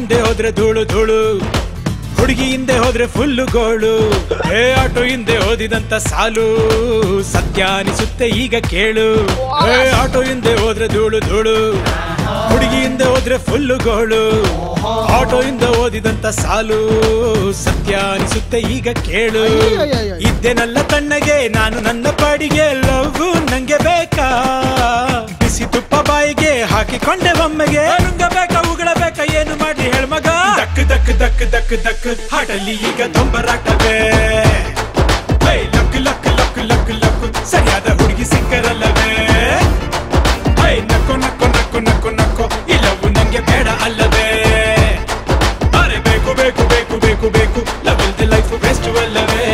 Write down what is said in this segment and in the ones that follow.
ಮುಂದೆ ಹೋದ್ರೆ ಧೂಳು ಧೂಳು ಹುಡುಗಿ ಹಿಂದೆ ಹೋದ್ರೆ ಫುಲ್ಲು ಗೋಳು ಏ ಆಟೋ ಹಿಂದೆ ಓದಿದಂತ ಸಾಲು ಸತ್ಯ ಅನಿಸುತ್ತೆ ಈಗ ಕೇಳು ಏ ಆಟೋ ಹಿಂದೆ ಹೋದ್ರೆ ಧೂಳು ಧೂಳು ಹುಡುಗಿ ಹಿಂದೆ ಹೋದ್ರೆ ಫುಲ್ಲು ಗೋಳು ಆಟೋ ಹಿಂದೆ ಓದಿದಂತ ಸಾಲು ಸತ್ಯ ಅನಿಸುತ್ತೆ ಈಗ ಕೇಳು ಅಯ್ಯಯ್ಯಯ್ಯಯ್ಯ. ಇದ್ದೇನಲ್ಲ ತಣ್ಣಗೆ ನಾನು ನನ್ನ ಪಾಡಿಗೆ ಲವ್ ನಂಗೆ ಬೇಕಾ ಬಿಸಿ ತುಪ್ಪ ಬಾಯಿಗೆ ಹಾಕಿಕೊಂಡೆ ಒಮ್ಮೆಗೆ ನುಂಗಬೇಕಾ ಉಗಳಬೇಕಾ ಏನು ಮಾಡ್ಲಿ ಹೇಳ್ಮಗ ದಕ್ ದಕ್ ದಕ್ ದಕ್ ದಕ್ ಹಾಟಲ್ಲಿ ಈಗ ದೊಂಬರಾಟವೇ ಹೇ, luck luck luck luck luck ಸರಿಯಾದ ಹುಡುಗಿ ಸಿಕ್ಕರಲ್ಲವೇ ಹೇ, ನಕ್ಕೋ ನಕ್ಕೋ ನಕ್ಕೋ ನಕ್ಕೋ ನಕ್ಕೋ ಇಲ್ಲವು ನಂಗೆ ಬೇಡ ಅಲ್ಲವೇ ಅರೆ ಬೇಕು ಬೇಕು ಬೇಕು ಬೇಕು ಬೇಕು ಲವ್ ಇಲ್ದೆ ಲೈಫ್ ಬೆಸ್ಟ್ ಅಲ್ಲವೇ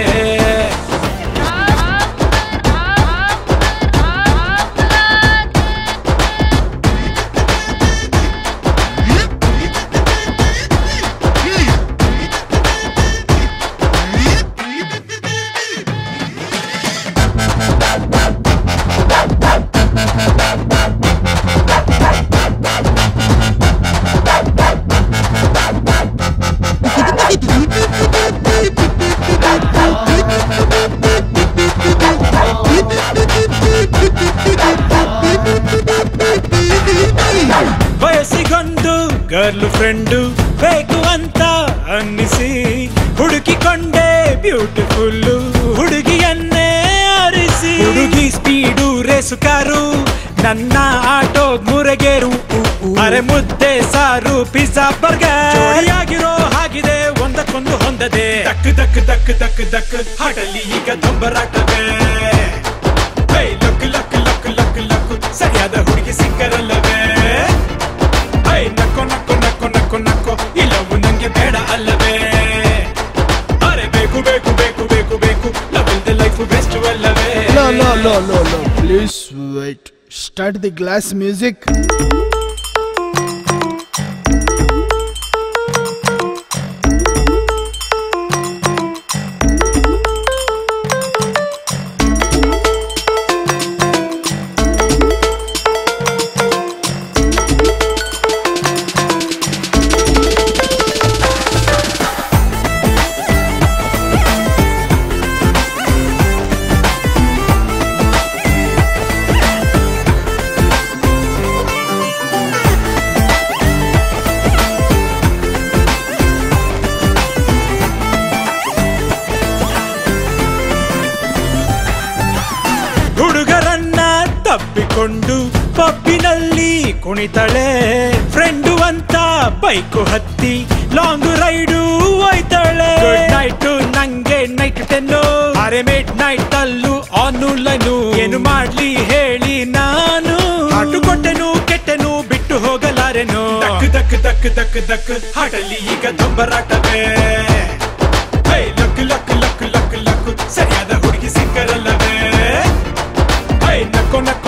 ವಯಸ್ಸಿಗೊಂದು ಗರ್ಲ್ ಫ್ರೆಂಡು ಬೇಕು ಅಂತ ಅನ್ನಿಸಿ ಹುಡುಕಿಕೊಂಡೆ ಬ್ಯೂಟಿಫುಲ್ ಹುಡುಗಿಯನ್ನೇ ಆರಿಸಿ ಹುಡುಗಿ ಸ್ಪೀಡು ರೇಸು ಕಾರು ನನ್ನ ಆಟೋ ಮುರಗೇರು ಅರೆ ಮುದ್ದೆ ಸಾರು ಪಿಜ್ಜಾ ಬರ್ಗರ್ ಆಗಿರೋ ಹಾಗಿದೆ ಒಂದಕ್ಕೊಂದು ಹೊಂದದೆ ದಕ್ ದಕ್ ದಕ್ ದಕ್ ದಕ್ ಹಾಟಲ್ಲಿ ಈಗ ದೊಂಬರಾಟವೇ ಹೇ, luck luck luck luck luck ಸರಿಯಾದ ಹುಡುಗಿ ಸಿಕ್ಕರಲ್ಲವೇ ಹೇ, ನಕ್ಕೋ ನಕ್ಕೋ ನಕ್ಕೋ ನಕ್ಕೋ ನಕ್ಕೋ ಇಲ್ಲವು ನಂಗೆ ಬೇಡ ಅಲ್ಲವೇ ಅರೆ ಬೇಕು ಬೇಕು ಬೇಕು ಬೇಕು ಬೇಕು ಲವ್ ಇಲ್ದೆ ಲೈಫ್ ಬೆಸ್ಟ್ ಅಲ್ಲವೇ No, no, no, no, no. Please wait. Start the glass music. ಹುಡುಗರನ್ನ ತಪ್ಪಿಕೊಂಡು ಪಬ್ಬಿನಲ್ಲಿ ಕುಣಿತಾಳೆ ಫ್ರೆಂಡು ಅಂತ ಬೈಕು ಹತ್ತಿ ಲಾಂಗ್ ರೈಡು ಹೋಯ್ತಾಳೆ ನೈಟ್ ನಂಗೆ ನೈಟ್ ಟೆನ್ನು ಅರೆ ಮಿಡ್ ನೈಟ್ ಅಲ್ಲೂ ಆನ್ಲೈನು ಏನು ಮಾಡ್ಲಿ ಹೇಳಿ ನಾನು ಹಾಟು ಕೊಟ್ಟೆನು ಕೆಟ್ಟೆನು ಬಿಟ್ಟು ಹೋಗಲಾರೆನು ದಕ್ ದಕ್ ದಕ್ ದಕ್ ದಕ್ ಹಾಟಲ್ಲಿ ಈಗ ದೊಂಬರಾಟವೇ ಹೇ, luck luck luck luck luck ಸರಿಯಾದ ಹುಡುಗಿ ಸಿಕ್ಕರಲ್ಲವೇ ಹೇ, ನಕ್ಕೋ ನಕ್ಕೋ